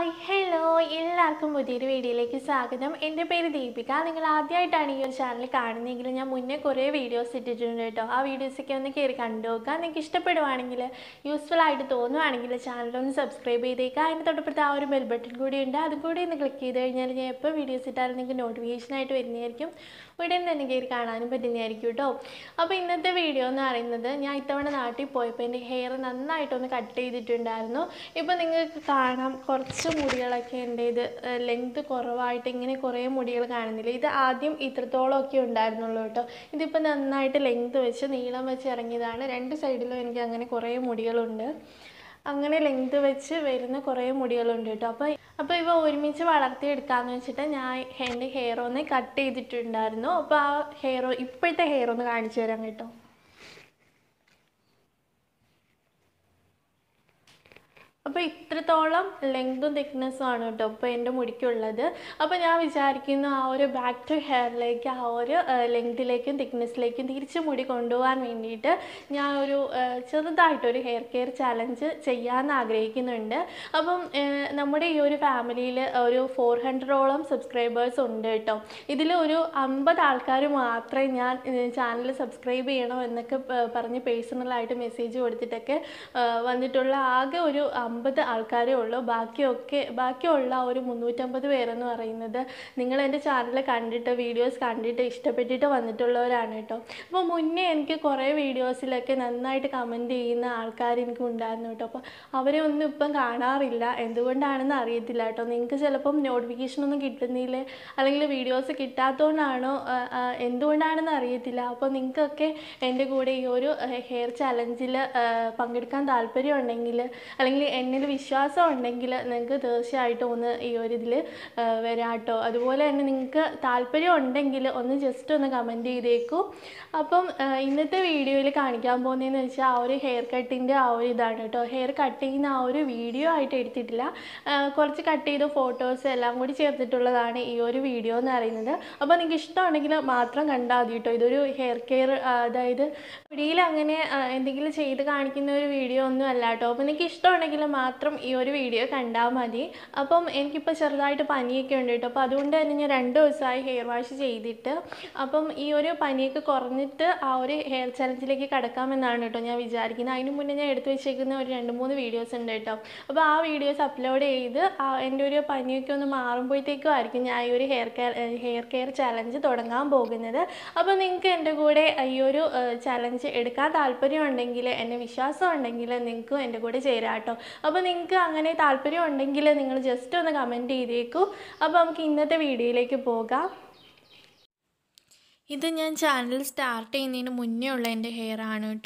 hi hello എല്ലാവർക്കും പുതിയൊരു വീഡിയോയിലേക്ക് സ്വാഗതം എൻ്റെ പേര് ദീപിക നിങ്ങൾ ആദ്യമായിട്ടാണ് ഈ ഒരു ചാനൽ കാണുന്നതെങ്കിൽ ഞാൻ മുന്നേ കുറേ വീഡിയോസ് ഇട്ടിട്ടുണ്ട് കേട്ടോ ആ വീഡിയോസൊക്കെ ഒന്ന് കയറി കണ്ടു നോക്കുക നിങ്ങൾക്ക് ഇഷ്ടപ്പെടുവാണെങ്കിൽ യൂസ്ഫുൾ ആയിട്ട് തോന്നുവാണെങ്കിൽ ചാനലൊന്ന് സബ്സ്ക്രൈബ് ചെയ്തേക്കുക അതിന് തൊട്ടപ്പുറത്ത് ആ ഒരു ബെൽ ബട്ടൺ കൂടി ഉണ്ട് അതും കൂടി ഒന്ന് ക്ലിക്ക് ചെയ്ത് കഴിഞ്ഞാൽ ഞാൻ എപ്പോൾ വീഡിയോസ് ഇട്ടാലും നിങ്ങൾക്ക് നോട്ടിഫിക്കേഷൻ ആയിട്ട് വരുന്നതായിരിക്കും ഉടൻ തന്നെ കയറി കാണാനും പറ്റുന്നതായിരിക്കും കേട്ടോ അപ്പോൾ ഇന്നത്തെ വീഡിയോ എന്ന് പറയുന്നത് ഞാൻ ഇത്തവണ നാട്ടിൽ പോയപ്പോൾ എൻ്റെ ഹെയർ നന്നായിട്ടൊന്ന് കട്ട് ചെയ്തിട്ടുണ്ടായിരുന്നു ഇപ്പോൾ നിങ്ങൾക്ക് കാണാം കുറച്ച് മുടികളൊക്കെ എൻ്റെ ഇത് ലെങ്ത് കുറവായിട്ട് ഇങ്ങനെ കുറേ മുടികൾ കാണുന്നില്ല ഇത് ആദ്യം ഇത്രത്തോളം ഒക്കെ ഉണ്ടായിരുന്നുള്ളൂ കേട്ടോ ഇതിപ്പോൾ നന്നായിട്ട് ലെങ്ത് വെച്ച് നീളം വെച്ച് ഇറങ്ങിയതാണ് രണ്ട് സൈഡിലും എനിക്ക് അങ്ങനെ കുറേ മുടികളുണ്ട് അങ്ങനെ ലെങ്ത് വെച്ച് വരുന്ന കുറേ മുടികളുണ്ട് കേട്ടോ അപ്പോൾ അപ്പോൾ ഇവ ഒരുമിച്ച് വളർത്തിയെടുക്കാമെന്ന് വെച്ചിട്ട് ഞാൻ എൻ്റെ ഹെയർ ഒന്ന് കട്ട് ചെയ്തിട്ടുണ്ടായിരുന്നു അപ്പോൾ ആ ഹെയർ ഇപ്പോഴത്തെ ഹെയർ ഒന്ന് കാണിച്ചു തരാം കേട്ടോ അപ്പോൾ ഇത്രത്തോളം ലെങ്തും തിക്നെസ്സും ആണ് കേട്ടോ ഇപ്പോൾ എൻ്റെ മുടിക്കുള്ളത് അപ്പോൾ ഞാൻ വിചാരിക്കുന്നു ആ ഒരു ബാക്ക് ടു ഹെയറിലേക്ക് ആ ഒരു ലെങ്തിലേക്കും തിക്നെസ്സിലേക്കും തിരിച്ച് മുടി കൊണ്ടുപോകാൻ വേണ്ടിയിട്ട് ഞാൻ ഒരു ഏഹ്, ചെറുതായിട്ടൊരു ഹെയർ കെയർ ചലഞ്ച് ചെയ്യാമെന്ന് ആഗ്രഹിക്കുന്നുണ്ട് അപ്പം ഏഹ്, നമ്മുടെ ഈ ഒരു ഫാമിലിയിൽ ഒരു ഫോർ ഹൺഡ്രഡോളം സബ്സ്ക്രൈബേഴ്സ് ഉണ്ട് കേട്ടോ ഇതിൽ ഒരു അമ്പത് ആൾക്കാർ മാത്രമേ ഞാൻ ചാനൽ സബ്സ്ക്രൈബ് ചെയ്യണം എന്നൊക്കെ പ- പറഞ്ഞ് പേഴ്സണലായിട്ട് മെസ്സേജ് കൊടുത്തിട്ടൊക്കെ ഏഹ്, വന്നിട്ടുള്ള ആകെ ഒരു അമ്പത് ആൾക്കാരേ ഉള്ളൂ ബാക്കിയൊക്കെ ബാക്കിയുള്ള ഒരു മുന്നൂറ്റമ്പത് പേരെന്ന് പറയുന്നത് നിങ്ങൾ എൻ്റെ ചാനൽ കണ്ടിട്ട് വീഡിയോസ് കണ്ടിട്ട് ഇഷ്ടപ്പെട്ടിട്ട് വന്നിട്ടുള്ളവരാണ് കേട്ടോ അപ്പോൾ മുന്നേ എനിക്ക് കുറേ വീഡിയോസിലൊക്കെ നന്നായിട്ട് കമൻറ്റ് ചെയ്യുന്ന ആൾക്കാർ എനിക്ക് ഉണ്ടായിരുന്നു കേട്ടോ അപ്പോൾ അവരെ ഒന്നും ഇപ്പം കാണാറില്ല എന്തുകൊണ്ടാണെന്ന് അറിയത്തില്ല കേട്ടോ നിങ്ങൾക്ക് ചിലപ്പം നോട്ടിഫിക്കേഷൻ ഒന്നും കിട്ടുന്നില്ല അല്ലെങ്കിൽ വീഡിയോസ് കിട്ടാത്തതുകൊണ്ടാണോ ആ, ആ, എന്തുകൊണ്ടാണെന്ന് അറിയത്തില്ല അപ്പോൾ നിങ്ങൾക്കൊക്കെ എൻ്റെ കൂടെ ഈ ഒരു ഹെയർ ചലഞ്ചിൽ പങ്കെടുക്കാൻ താല്പര്യം ഉണ്ടെങ്കിൽ അല്ലെങ്കിൽ എന്നിൽ വിശ്വാസം ഉണ്ടെങ്കിൽ നിങ്ങൾക്ക് തീർച്ചയായിട്ടും ഒന്ന് ഈ ഒരു ഇതിൽ വരാട്ടോ അതുപോലെ തന്നെ നിങ്ങൾക്ക് താല്പര്യം ഉണ്ടെങ്കിൽ ഒന്ന് ജസ്റ്റ് ഒന്ന് കമൻറ്റ് ചെയ്തേക്കൂ അപ്പം ആ, ഇന്നത്തെ വീഡിയോയിൽ കാണിക്കാൻ പോകുന്നതെന്ന് വെച്ചാൽ ആ ഒരു ഹെയർ കട്ടിൻ്റെ ആ ഒരു ഇതാണ് കേട്ടോ ഹെയർ കട്ട് ചെയ്യുന്ന ആ ഒരു വീഡിയോ ആയിട്ട് എടുത്തിട്ടില്ല ആ, കുറച്ച് കട്ട് ചെയ്ത ഫോട്ടോസ് എല്ലാം കൂടി ചേർത്തിട്ടുള്ളതാണ് ഈ ഒരു വീഡിയോ എന്ന് പറയുന്നത് അപ്പോൾ നിങ്ങൾക്ക് ഇഷ്ടമുണ്ടെങ്കിൽ മാത്രം കണ്ടാൽ മതി കേട്ടോ ഇതൊരു ഹെയർ കെയർ അതായത് വീഡിയോയിൽ അങ്ങനെ ആ, എന്തെങ്കിലും ചെയ്ത് കാണിക്കുന്ന ഒരു വീഡിയോ ഒന്നും അല്ല കേട്ടോ അപ്പോൾ നിങ്ങൾക്ക് ഇഷ്ടമുണ്ടെങ്കിൽ മാത്രം ഈ ഒരു വീഡിയോ കണ്ടാൽ മതി അപ്പം എനിക്കിപ്പോൾ ചെറുതായിട്ട് പനിയൊക്കെ ഉണ്ട് കേട്ടോ അപ്പോൾ അതുകൊണ്ട് തന്നെ ഞാൻ രണ്ട് ദിവസമായി ഹെയർ വാഷ് ചെയ്തിട്ട് അപ്പം ഈ ഒരു പനിയൊക്കെ കുറഞ്ഞിട്ട് ആ ഒരു ഹെയർ ചലഞ്ചിലേക്ക് കടക്കാമെന്നാണ് കേട്ടോ ഞാൻ വിചാരിക്കുന്നത് അതിന് മുന്നേ ഞാൻ എടുത്തു വെച്ചേക്കുന്ന ഒരു രണ്ട് മൂന്ന് വീഡിയോസ് ഉണ്ട് കേട്ടോ അപ്പോൾ ആ വീഡിയോസ് അപ്ലോഡ് ചെയ്ത് ആ എൻ്റെ ഒരു പനിയൊക്കെ ഒന്ന് മാറുമ്പോഴത്തേക്കും ആയിരിക്കും ഞാൻ ഈ ഒരു hair care hair care challenge തുടങ്ങാൻ പോകുന്നത് അപ്പോൾ നിങ്ങൾക്ക് എൻ്റെ കൂടെ ഈ ഒരു ചലഞ്ച് എടുക്കാൻ താല്പര്യം ഉണ്ടെങ്കിൽ എന്നെ വിശ്വാസം ഉണ്ടെങ്കിൽ നിങ്ങൾക്കും എൻ്റെ കൂടെ ചേരാം കേട്ടോ അപ്പോൾ നിങ്ങൾക്ക് അങ്ങനെ താല്പര്യം ഉണ്ടെങ്കിൽ നിങ്ങൾ ജസ്റ്റ് ഒന്ന് കമൻറ്റ് ചെയ്തേക്കൂ അപ്പോൾ നമുക്ക് ഇന്നത്തെ വീഡിയോയിലേക്ക് പോകാം ഇത് ഞാൻ ചാനൽ സ്റ്റാർട്ട് ചെയ്യുന്നതിന് മുന്നേ ഉള്ള എൻ്റെ ഹെയർ ആണ് കേട്ടോ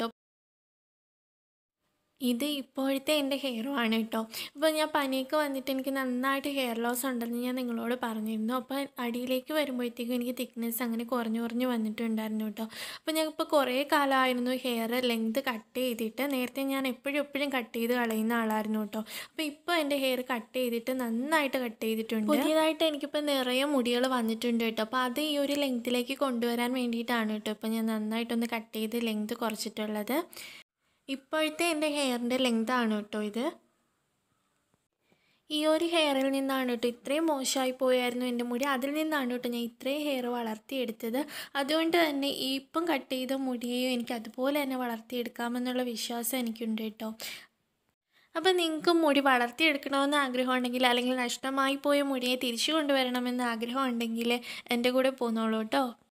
ഇത് ഇപ്പോഴത്തെ എൻ്റെ ഹെയറുമാണ് കേട്ടോ അപ്പോൾ ഞാൻ പനിയൊക്കെ വന്നിട്ട് എനിക്ക് നന്നായിട്ട് ഹെയർ ലോസ് ഉണ്ടെന്ന് ഞാൻ നിങ്ങളോട് പറഞ്ഞിരുന്നു അപ്പോൾ അടിയിലേക്ക് വരുമ്പോഴത്തേക്കും എനിക്ക് തിക്നെസ് അങ്ങനെ കുറഞ്ഞു കുറഞ്ഞു വന്നിട്ടുണ്ടായിരുന്നു കേട്ടോ അപ്പോൾ ഞാൻ ഇപ്പോൾ കുറേ കാലമായിരുന്നു ഹെയർ ലെങ്ത് കട്ട് ചെയ്തിട്ട് നേരത്തെ ഞാൻ എപ്പോഴും എപ്പോഴും കട്ട് ചെയ്ത് കളയുന്ന ആളായിരുന്നു കേട്ടോ അപ്പോൾ ഇപ്പോൾ എൻ്റെ ഹെയർ കട്ട് ചെയ്തിട്ട് നന്നായിട്ട് കട്ട് ചെയ്തിട്ടുണ്ട് പുതിയതായിട്ട് എനിക്കിപ്പോൾ നിറയെ മുടികൾ വന്നിട്ടുണ്ട് കേട്ടോ അപ്പോൾ അത് ഈ ഒരു ലെങ്ത്തിലേക്ക് കൊണ്ടുവരാൻ വേണ്ടിയിട്ടാണ് കേട്ടോ ഇപ്പോൾ ഞാൻ നന്നായിട്ടൊന്ന് കട്ട് ചെയ്ത് ലെങ്ത് കുറച്ചിട്ടുള്ളത് ഇപ്പോഴത്തെ എൻ്റെ ഹെയറിൻ്റെ ലെങ്ത് ആണ് കേട്ടോ ഇത് ഈ ഒരു ഹെയറിൽ നിന്നാണ് കേട്ടോ ഇത്രയും മോശമായി പോയായിരുന്നു എൻ്റെ മുടി അതിൽ നിന്നാണ് കേട്ടോ ഞാൻ ഇത്രയും ഹെയർ വളർത്തിയെടുത്തത് അതുകൊണ്ട് തന്നെ ഈ ഇപ്പം കട്ട് ചെയ്ത മുടിയെയും എനിക്ക് അതുപോലെ തന്നെ വളർത്തിയെടുക്കാമെന്നുള്ള വിശ്വാസം എനിക്കുണ്ട് കേട്ടോ അപ്പോൾ നിങ്ങൾക്ക് മുടി വളർത്തിയെടുക്കണമെന്ന് ആഗ്രഹമുണ്ടെങ്കിൽ അല്ലെങ്കിൽ നഷ്ടമായി പോയ മുടിയെ തിരിച്ചു കൊണ്ടുവരണമെന്ന് ആഗ്രഹമുണ്ടെങ്കിൽ എൻ്റെ കൂടെ പോന്നോളൂ കേട്ടോ